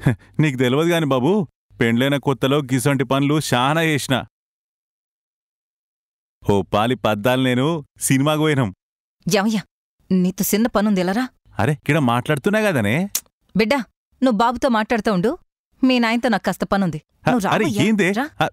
హ, నీకు తెలియదు గాని బాబు పెండ్లైన కొత్తలో గిసొంటి పనులు శానా చేసిన ఓ పాలి పద్దాలు నేను సినిమాకు పోయినాం యమయ్య నీతో చిన్న పనుంది ఎలరా అరే ఇక్కడ మాట్లాడుతున్నా కదనే బిడ్డా నువ్వు బాబుతో మాట్లాడుతూ ఉండు మీ నాయనతో నాకు కాస్త పనుంది హ, నువ్వు అరే రావయ్యా, ఏందే రా. హ.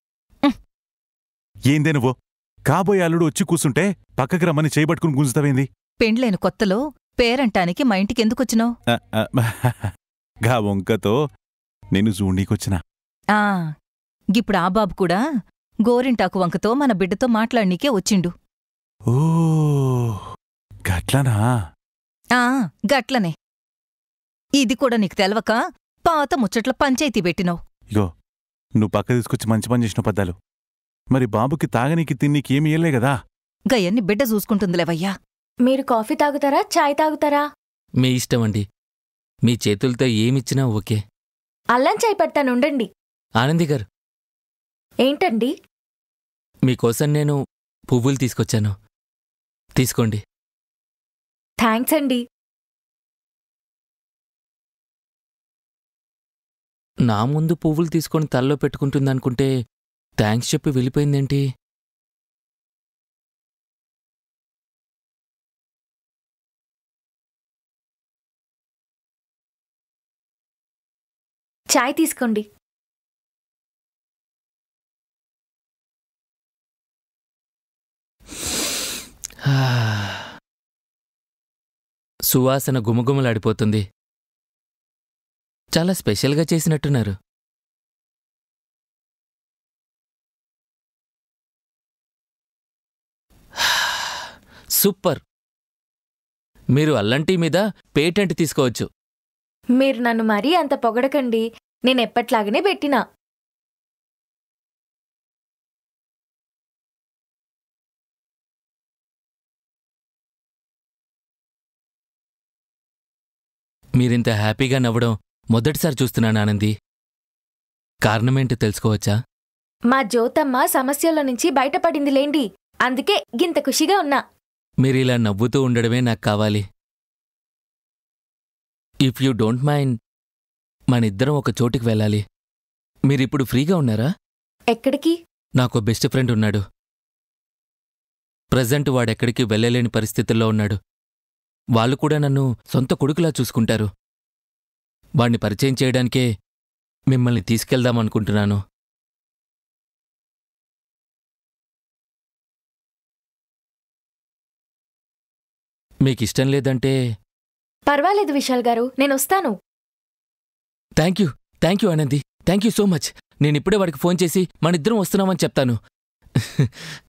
ఏందే నువ్వు కాబోయే అల్లుడు వచ్చి కూసుంటే పక్కకి రమ్మని చేయబట్టుకుని గుంజుతావేంది పెండ్లైన కొత్తలో పేరంటానికి మా ఇంటికి ఎందుకొచ్చినావు అ, అ, గా వంకతో నిన్ను చూడనీకొచ్చిన ఆ గిప్పుడు ఆ బాబు కూడా గోరింటాకు వంకతో మన బిడ్డతో మాట్లాడనీకే వచ్చిండు ఓ గట్లనా ఆ గట్లనే ఇది కూడా నీకు తెలవక పాత ముచ్చట్ల పంచాయతీ పెట్టినావు ఇగో నువ్వు పక్క తీసుకొచ్చి మంచి పని చేసిన పద్దాలు మరి బాబుకి తాగనీకి తిన్నీకి ఏమి ఇయ్యలే కదా గయన్ని బిడ్డ చూసుకుంటుందిలేవయ్యా మీరు కాఫీ తాగుతారా చాయ్ తాగుతారా మీ ఇష్టమండి మీ చేతులతో ఏమిచ్చినా ఓకే అల్లం చాయ్ పెడతాను ఉండండి ఆనంది గారు ఏంటండి మీకోసం నేను పువ్వులు తీసుకొచ్చాను తీసుకోండి థ్యాంక్స్ అండి నా ముందు పువ్వులు తీసుకొని తల్లో పెట్టుకుంటుందనుకుంటే థ్యాంక్స్ చెప్పి వెళ్ళిపోయిందేంటి చాయ్ తీసుకోండి సువాసన గుమగుమలాడిపోతుంది చాలా స్పెషల్గా చేసినట్టున్నారు సూపర్ మీరు అల్లంటీ మీద పేటెంట్ తీసుకోవచ్చు మీరు నన్ను మరీ అంత పొగడకండి నేను ఎప్పట్లాగనే పెట్టినా మీరింత హ్యాపీగా నవ్వడం మొదటిసారి చూస్తున్నాను ఆనంది కారణమేంటో తెలుసుకోవచ్చా మా జ్యోతమ్మ సమస్యల నుంచి బయటపడింది లేండి అందుకే గింత ఖుషిగా ఉన్నా మీరు ఇలా నవ్వుతూ ఉండడమే నాకు కావాలి ఇఫ్ యూ డోంట్ మైండ్ మనిద్దరం ఒక చోటికి వెళ్ళాలి మీరిప్పుడు ఫ్రీగా ఉన్నారా ఎక్కడికి నాకు బెస్ట్ ఫ్రెండ్ ఉన్నాడు ప్రజెంట్ వాడెక్కడికి వెళ్ళలేని పరిస్థితుల్లో ఉన్నాడు వాళ్ళు కూడా నన్ను సొంత కొడుకులా చూసుకుంటారు వాణ్ణి పరిచయం చేయడానికే మిమ్మల్ని తీసుకెళ్దామనుకుంటున్నాను మీకిష్టం లేదంటే పర్వాలేదు విశాల్ గారు నేను వస్తాను thank you thank you Anandi thank you so much నేనిప్పుడే వాడికి ఫోన్ చేసి మనిద్దరం వస్తున్నామని చెప్తాను